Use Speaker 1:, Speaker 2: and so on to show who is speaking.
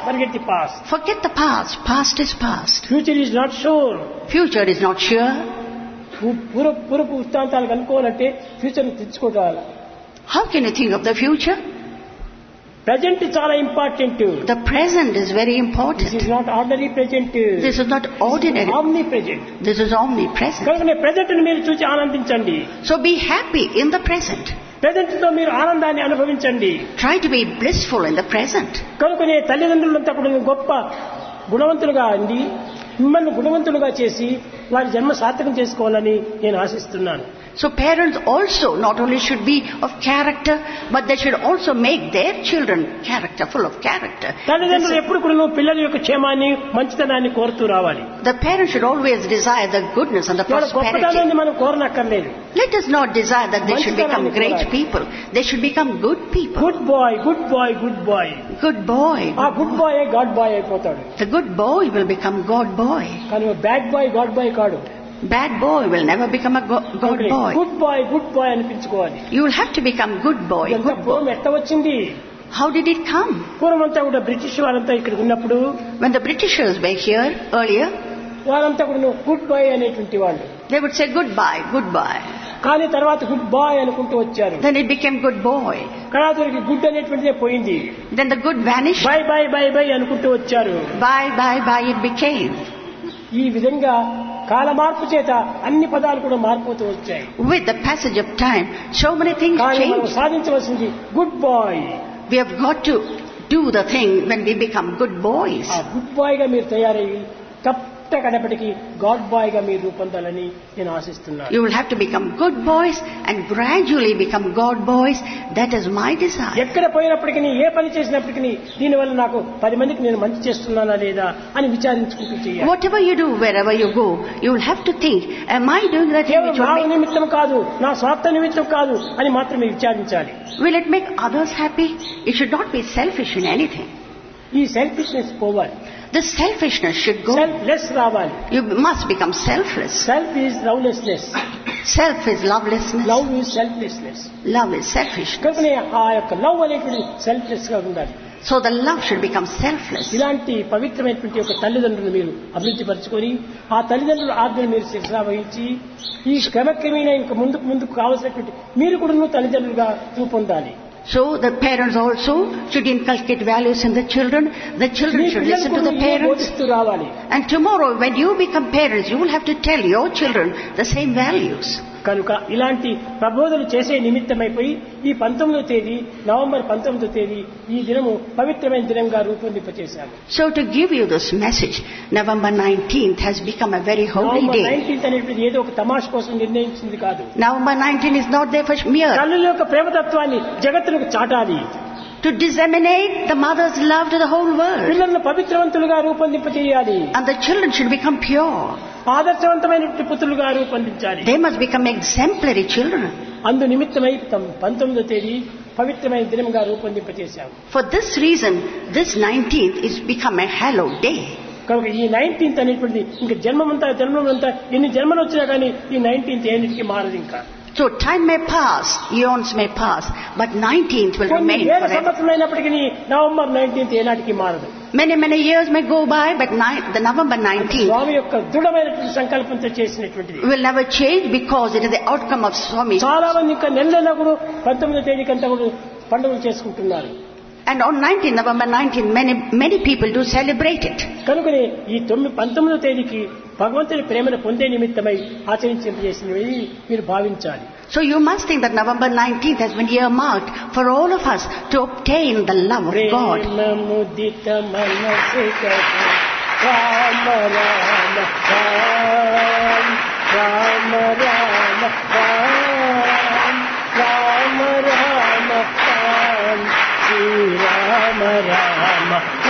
Speaker 1: Forget the past
Speaker 2: Forget the past. Past is past.
Speaker 1: Future is not sure
Speaker 2: Future is not sure.
Speaker 1: పూర్వ పూర్వపు వృత్తాంతాలు కనుక్కోవాలంటే future తెచ్చుకోవాలి
Speaker 2: How can you think of the future?
Speaker 1: Present చాలా important
Speaker 2: The present is very
Speaker 1: this
Speaker 2: important.
Speaker 1: Is not ordinary present
Speaker 2: This is not ordinary.
Speaker 1: Omnipresent
Speaker 2: This is omnipresent.
Speaker 1: కనుక present మీరు చూసి ఆనందించండి
Speaker 2: So be happy in the present.
Speaker 1: Present తో మీరు ఆనందాన్ని అనుభవించండి
Speaker 2: Try to be blissful in the present.
Speaker 1: కనుకనే తల్లిదండ్రులంతా కూడా గొప్ప గుణవంతులుగా అండి మిమ్మల్ని గుణవంతులుగా చేసి వారి జన్మ సార్థకం చేసుకోవాలని నేను ఆశిస్తున్నాను
Speaker 2: So parents also not only should be of character, but they should also make their children character, full of character.
Speaker 1: తల్లిదండ్రులు ఎప్పుడు కూడా పిల్లల యొక్క క్షేమాన్ని మంచితనాన్ని కోరుతూ రావాలి
Speaker 2: The parents should always desire the goodness and the
Speaker 1: వాళ్ళ
Speaker 2: prosperity.
Speaker 1: గొప్పతనాన్ని మనం కోరనక్కర్లేదు
Speaker 2: Let us not desire that they should become great people. They should become good people.
Speaker 1: Good boy good boy good boy
Speaker 2: Good boy.
Speaker 1: ఆ good boy god boy అయిపోతాడు
Speaker 2: The good boy will become God boy.
Speaker 1: కానీ bad boy god boy కాడు
Speaker 2: Bad boy will never become a go- God boy.
Speaker 1: Good boy good boy అనిపించుకోవాలి
Speaker 2: You will have to become good boy,
Speaker 1: ఇదంతా
Speaker 2: good boy.
Speaker 1: పూర్వం ఎట్ట వచ్చింది
Speaker 2: How did it come?
Speaker 1: పూర్వం అంతా కూడా బ్రిటిష్ వారంతా ఇక్కడ ఉన్నప్పుడు
Speaker 2: When the Britishers were here earlier,
Speaker 1: వారంతా కూడా గుడ్ బాయ్ అనేటువంటి వాళ్ళు
Speaker 2: they would say goodbye, goodbye.
Speaker 1: కానీ తర్వాత గుడ్ బాయ్ అనుకుంటూ వచ్చారు
Speaker 2: Then it became good boy.
Speaker 1: కళాతురికి గుడ్ అనేటువంటిదే పోయింది
Speaker 2: Then the good vanished.
Speaker 1: Bye bye bye bye అనుకుంటూ వచ్చారు
Speaker 2: Bye, bye, bye it became.
Speaker 1: ఈ విధంగా కాల మార్పు చేత అన్ని పదాలు కూడా మారిపోతూ వచ్చాయి
Speaker 2: With the passage of time, so many things
Speaker 1: కానీ మనం
Speaker 2: change.
Speaker 1: సాధించవలసింది good boy
Speaker 2: We have got to do the thing when we become good boys.
Speaker 1: ఆ గుడ్ బాయ్ గా మీరు తయారయ్యి తప్ప కడపటికి గాడ్ బాయ్ గా మీరు రూపొందాలని నేను ఆశిస్తున్నాను
Speaker 2: You will have to become good boys and gradually become God boys. That is my desire.
Speaker 1: ఎక్కడ పోయినప్పటికీ ఏ పని చేసినప్పటికీ దీనివల్ల నాకు పది మందికి నేను మంచి చేస్తున్నానా లేదా అని విచారించుకుంటూ చేయాలి
Speaker 2: Whatever you do, wherever you go, you will have to think, am I doing that thing
Speaker 1: కేవలం
Speaker 2: which
Speaker 1: నా
Speaker 2: will make,
Speaker 1: నిమిత్తం కాదు నా స్వార్థ నిమిత్తం కాదు అని మాత్రమే విచారించాలి
Speaker 2: will it make others happy? You should not be selfish in anything.
Speaker 1: ఈ సెల్ఫిష్నెస్ పోవాలి
Speaker 2: The selfishness should go.
Speaker 1: Selfless రావాలి
Speaker 2: You must become selfless.
Speaker 1: సెల్ఫ్ ఈజ్ లవ్లెస్నెస్
Speaker 2: Self is lovelessness.
Speaker 1: Love is selflessness
Speaker 2: Love is selfishness.
Speaker 1: కనుకనే ఆ యొక్క love అనేటువంటి సెల్ఫ్లెస్ గా ఉండాలి
Speaker 2: So the love should become selfless.
Speaker 1: ఇలాంటి పవిత్రమైనటువంటి ఒక తల్లిదండ్రులు మీరు అభివృద్ధి పరచుకొని ఆ తల్లిదండ్రుల ఆజ్ఞను మీరు శిక్షణ వహించి ఈ క్రమక్రమేణా ఇంకా ముందుకు ముందుకు కావలసినటువంటి మీరు కూడా తల్లిదండ్రులుగా రూపొందాలి
Speaker 2: So the parents also should inculcate values in the children. The
Speaker 1: me
Speaker 2: children should listen to the
Speaker 1: పిల్లలకు
Speaker 2: parents.
Speaker 1: బోధిస్తూ రావాలి
Speaker 2: And tomorrow when you become parents, you will have to tell your children the same values.
Speaker 1: కనుక ఇలాంటి ప్రబోధనలు చేసే నిమిత్తమైపోయి ఈ పంతొమ్మిదో తేదీ November పంతొమ్మిదో తేదీ ఈ దినము పవిత్రమైన దినంగా రూపొందింపచేశాము
Speaker 2: So to give you this message, November 19th has become a very holy
Speaker 1: November
Speaker 2: day.
Speaker 1: Nineteenth అనేటువంటి ఏదో ఒక తమాష కోసం నిర్ణయించింది కాదు
Speaker 2: November 19 is not there for mere
Speaker 1: తల్లుల యొక్క ప్రేమతత్వాన్ని జగత్తులకు చాటాలి
Speaker 2: to disseminate the mother's love to the whole world.
Speaker 1: పిల్లలను పవిత్రవంతులుగా రూపొందింపచేయాలి
Speaker 2: And the children should become pure.
Speaker 1: ఆదర్శవంతమైనటువంటి పుత్రులుగా రూపొందించాలి
Speaker 2: They must become exemplary children.
Speaker 1: అందు నిమిత్తమై తమ పంతొమ్మిదో తేదీ పవిత్రమైన దినంగా రూపొందింపచేశాము
Speaker 2: For this reason, this 19th is become a hallowed day.
Speaker 1: కనుక ఈ నైన్టీన్త్ అనేటువంటిది ఇంకా జన్మమంతా జన్మమంతా ఎన్ని జన్మలు వచ్చినా కానీ ఈ నైన్టీన్త్ ఏనిటికి మారదు ఇంకా
Speaker 2: So time may pass, eons may pass, but 19th will
Speaker 1: కొన్ని
Speaker 2: remain
Speaker 1: వేల
Speaker 2: forever.
Speaker 1: సంవత్సరమైనప్పటికీ నవంబర్ నైన్టీన్త్ ఏనాటికి మారదు
Speaker 2: Many, many years may go by, but ni- the November 19th
Speaker 1: స్వామి యొక్క దృఢమైనటువంటి సంకల్పంతో చేసినటువంటిది
Speaker 2: will never change because it is the outcome of Swami's
Speaker 1: చాలా మంది ఇంకా నెల నెల కూడా పంతొమ్మిదో తేదీకంతా కూడా పండుగలు చేసుకుంటున్నారు
Speaker 2: And on 19th, November 19th, many, many people do celebrate it.
Speaker 1: కనుకనే ఈ తొమ్మిది పంతొమ్మిదో తేదీకి భగవంతుని ప్రేమను పొందే నిమిత్తమై ఆచరించేసినవి మీరు భావించాలి
Speaker 2: So you must think that November 19th has been earmarked for all of us to obtain the love of God.
Speaker 1: ప్రేమ ముదిత మనసు కథ రామ రామ రామ రామ రామ రామ రామ రామ రామ శ్రీ రామ రామ